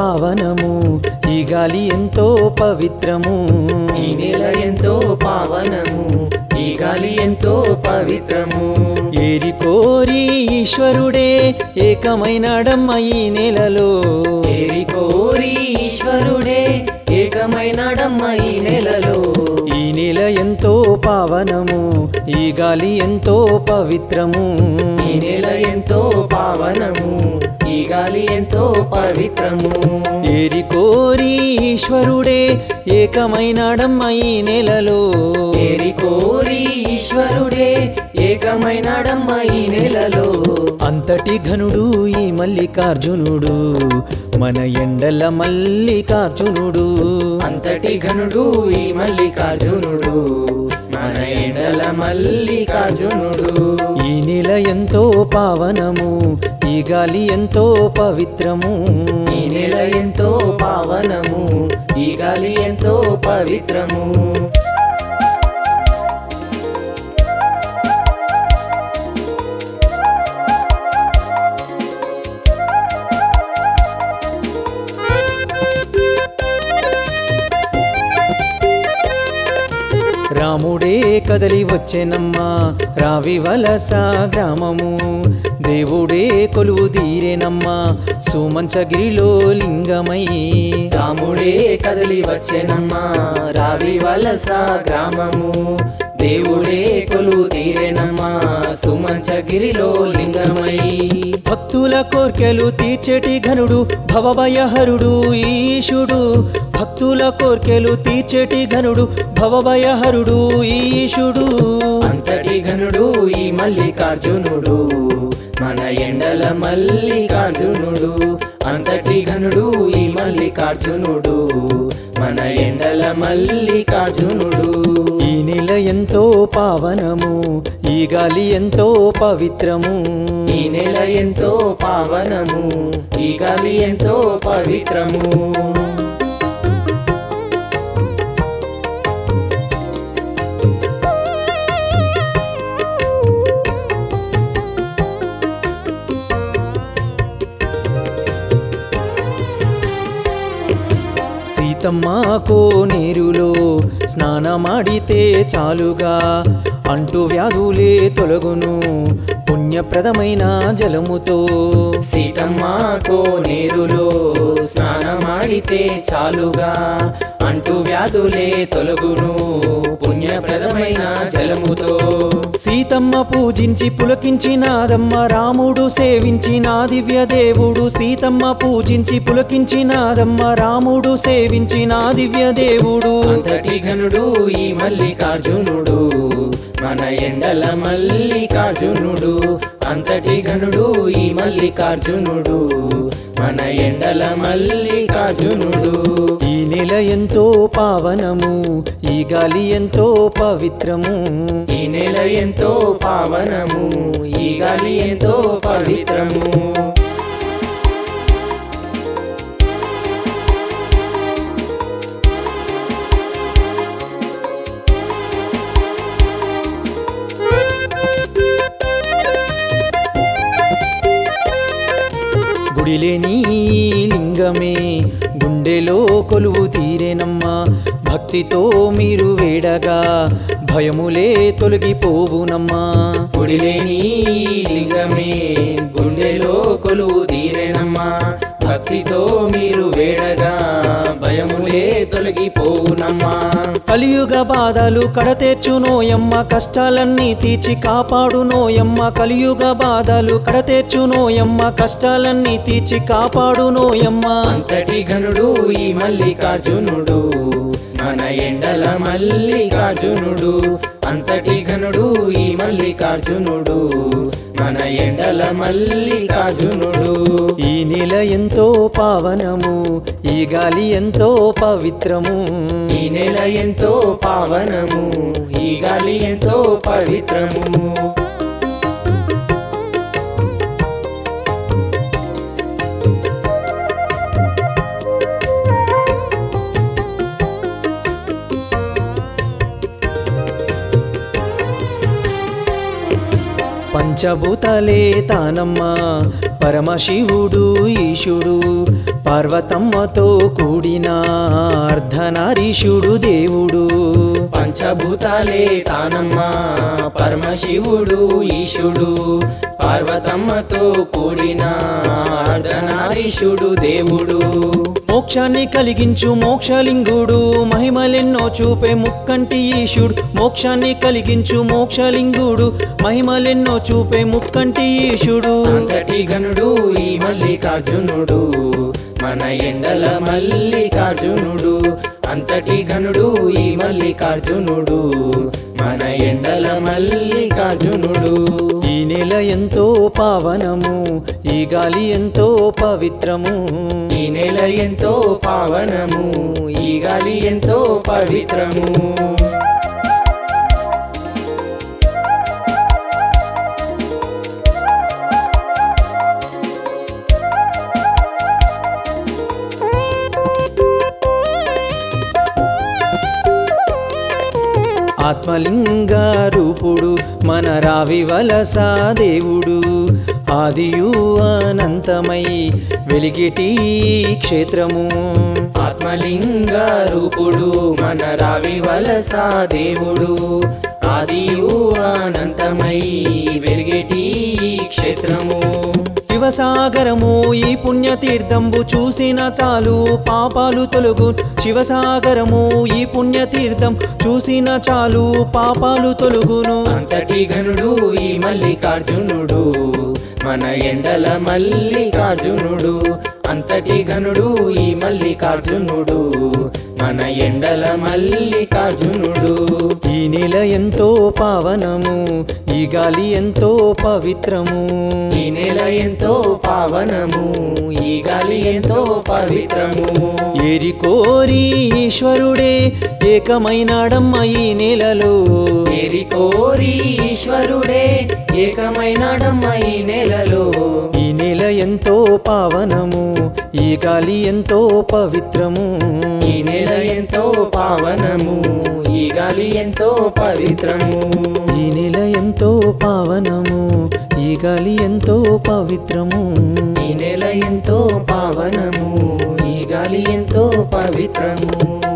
పావనము ఈ గాలి ఎంతో పవిత్రము ఈ నెల ఎంతో పావనము ఈ గాలి ఎంతో పవిత్రము ఏరి కోరి ఈశ్వరుడే ఏకమైనాడమ్మ ఈ నెలలో ఏరి కోరి ఈశ్వరుడే ఏకమైనాడమ్మ ఈ నెలలో ఈ నెల ఎంతో పావనము ఈ గాలి ఎంతో పవిత్రము ఈ నెల ఎంతో పావనము ఈ గాలి ఎంతో పవిత్రము ఏరి కోరి ఈశ్వరుడే ఏకమైనాడమ్మ ఈ నెలలో ఏరి కోరి ఈశ్వరుడే ఏకమైనాడమ్మ ఈ నెలలో అంతటి ఘనుడు ఈ మల్లికార్జునుడు మన ఎండల మల్లికార్జునుడు అంతటి ఘనుడు ఈ మల్లికార్జునుడు మన ఎండల మల్లికార్జునుడు ఈ నెల ఎంతో పావనము ఈ గాలి ఎంతో పవిత్రము ఈ నెల ఎంతో పావనము ఈ గాలి ఎంతో పవిత్రము రాముడే కదలి వచ్చెనమ్మా రావి వలస గ్రామము దేవుడే కొలువు తీరేనమ్మా సుమంచగిరిలో లింగమై రాముడే కదలి వచ్చెనమ్మా రావి వలస గ్రామము దేవుడే కొలువు తీరేనమ్మా సుమంచగిరిలో లింగమై భక్తుల కోర్కెలు తీర్చేటి ఘనుడు భవభయహరుడు ఈశుడు భక్తుల కోర్కెలు తీర్చేటి ఘనుడు భవభయహరుడు ఈశుడు అంతటి ఘనుడు ఈ మల్లికార్జునుడు మన ఎండల మల్లికార్జునుడు అంతటి ఘనుడు ఈ మల్లికార్జునుడు మన ఎండల మల్లికార్జునుడు ఈ నెల ఎంతో పావనము ఈ గాలి ఎంతో పవిత్రము ఈ నెల ఎంతో పావనము ఈ గాలి ఎంతో పవిత్రము సీతమ్మ కోనేరులో స్నానమాడితే చాలుగా అంటు వ్యాధులే తొలగును పుణ్యప్రదమైన జలముతో సీతమ్మ కోనేరులో స్నానమాడితే చాలుగా అంటూ వ్యాధులే తొలగును పుణ్యప్రదమైన జలముతో సీతమ్మ పూజించి పులకించినాదమ్మ రాముడు సేవించిన దివ్య దేవుడు సీతమ్మ పూజించి పులకించినాదమ్మ రాముడు సేవించిన దివ్య దేవుడు అంతటి ఘనుడు ఈ మల్లికార్జునుడు మన ఎండల మల్లికార్జునుడు అంతటి ఘనుడు ఈ మల్లికార్జునుడు మన ఎండల మల్లికార్జునుడు ఈ నెల ఎంతో పావనము ఈ గాలి ఎంతో పవిత్రము ఈ నెల ఎంతో పావనము ఈ గాలి ఎంతో పవిత్రము గుడిలేని లింగమే గుండెలో కొలువు తీరేనమ్మా భక్తితో మీరు వేడగా భయములే తొలగిపోవునమ్మా గుడిలేని లింగమే గుండెలో కొలువు తీరేనమ్మా భక్తితో మీరు వేడగా భయములే తొలగిపోవునమ్మా కలియుగ బాధలు కడతేర్చునోయమ్మ కష్టాలన్నీ తీర్చి కాపాడునోయమ్మ కలియుగ బాధలు కడతేర్చునోయమ్మ కష్టాలన్నీ తీర్చి కాపాడునోయమ్మ అంతటి ఘనుడు ఈ మల్లికార్జునుడు మన ఎండల మల్లికార్జునుడు అంతటి ఘనుడు ఈ మల్లికార్జునుడు మన ఎండల మల్లికార్జునుడు ఈ నెల ఎంతో పావనము ఈ గాలి ఎంతో పవిత్రము ఈ నెల ఎంతో పావనము ఈ గాలి ఎంతో పవిత్రము పంచభూతాలే తానమ్మ పరమశివుడు ఈశుడు పార్వతమ్మతో కూడిన అర్ధనారీశుడు దేవుడు పంచభూతాలే తానమ్మ పరమశివుడు ఈశుడు పార్వతమ్మతో కూడిన అర్ధనారీశుడు దేవుడు మోక్షాన్ని కలిగించు మోక్షలింగుడు మహిమలెన్నో చూపే ముక్కంటి ఈశుడు మోక్షాన్ని కలిగించు మోక్షలింగుడు మహిమలెన్నో చూపే ముక్కంటి ఈశుడు అంతటి గనుడు ఈ మల్లికార్జునుడు మన ఎండల మల్లికార్జునుడు అంతటి గనుడు ఈ మల్లికార్జునుడు మన ఎండల మల్లికార్జునుడు ఈ నెల ఎంతో పావనము ఈ గాలి ఎంతో పవిత్రము ఈ నెల ఎంతో పావనము ఈ గాలి ఎంతో పవిత్రము ఆత్మలింగ రూపుడు మన రావి వలస దేవుడు ఆదియు అనంతమై వెలిగిటి క్షేత్రము ఆత్మలింగ రూపుడు మన రావి వలస దేవుడు ఆదియు అనంతమై వెలిగేటి క్షేత్రము శివసాగరము ఈ పుణ్యతీర్థంబు చూసిన చాలు పాపాలు తొలగు శివసాగరము ఈ పుణ్యతీర్థం చూసిన చాలు పాపాలు తొలగును అంతటి గనుడు ఈ మల్లికార్జునుడు మన ఎండల మల్లికార్జునుడు అంతటి గనుడు ఈ మల్లికార్జునుడు మన ఎండల మల్లికార్జునుడు ఈ నెల ఎంతో పావనము ఈ గాలి ఎంతో పవిత్రము ఈ నెల ఎంతో పావనము ఈ గాలి ఎంతో పవిత్రము ఏరి కోరి ఈశ్వరుడే ఏకమైనాడమ్మ ఈ నెలలో ఏరి కోరి ఈశ్వరుడే ఏకమైనాడమ్మ ఈ నెలలో ఈ నెల ఎంతో పావనము ఈ గాలి ఎంతో పవిత్రము ఈ నెల ఎంతో పావనము ఈ గాలి ఎంతో పవిత్రము ఈ నెల ఎంతో పావనము ఈ గాలి ఎంతో పవిత్రము ఈ నెల ఎంతో పావనము ఈ గాలి ఎంతో పవిత్రము